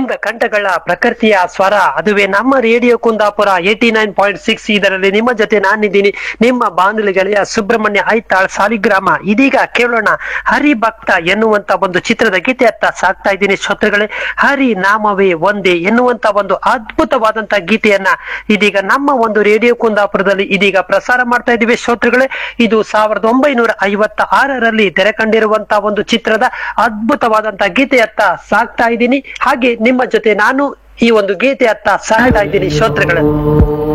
ನಿಮ್ದ ಕಂಠಗಳ ಪ್ರಕೃತಿಯ ಸ್ವರ ಅದುವೇ ನಮ್ಮ radio Kundapura eighty nine point six ಇದರಲ್ಲಿ ನಿಮ್ಮ ಜೊತೆ ನಾನಿದ್ದೀನಿ ನಿಮ್ಮ ಬಾನುಲಿ ಗೆಳೆಯ ಸುಬ್ರಹ್ಮಣ್ಯ ಐತಾಳ್ ಸಾಲಿಗ್ರಾಮ ಇದೀಗ ಕೇಳೋಣ ಹರಿ ಭಕ್ತ ಎನ್ನುವಂತ ಒಂದು ಚಿತ್ರದ ಗೀತೆಯತ್ತ ಸಾಕ್ತಾ ಇದ್ದೀನಿ ಶ್ರೋತೃಗಳೇ ಹರಿ ನಾಮವೇ ಒಂದೇ ಎನ್ನುವಂತ ಒಂದು ಅದ್ಭುತವಾದಂತ ಗೀತೆಯನ್ನ ಇದೀಗ ನಮ್ಮ ಒಂದು ರೇಡಿಯೋ ಕುಂದಾಪುರದಲ್ಲಿ ಇದೀಗ ಪ್ರಸಾರ ಮಾಡ್ತಾ ಇದ್ದೀವಿ ಶ್ರೋತೃಗಳೇ ಇದು ಸಾವಿರದ ಒಂಬೈನೂರ ಐವತ್ತ ಆರರಲ್ಲಿ ತೆರೆ ಕಂಡಿರುವಂತ ಒಂದು ಚಿತ್ರದ ಅದ್ಭುತವಾದಂತ ಗೀತೆಯತ್ತ ಸಾಕ್ತಾ ಇದ್ದೀನಿ ಹಾಗೆ ನಿಮ್ಮ ಜೊತೆ ನಾನು ಈ ಒಂದು ಗೀತೆಯತ್ತ ಸಾಕ್ತಾ ಇದ್ದೀನಿ ಶ್ರೋತೃಗಳೇ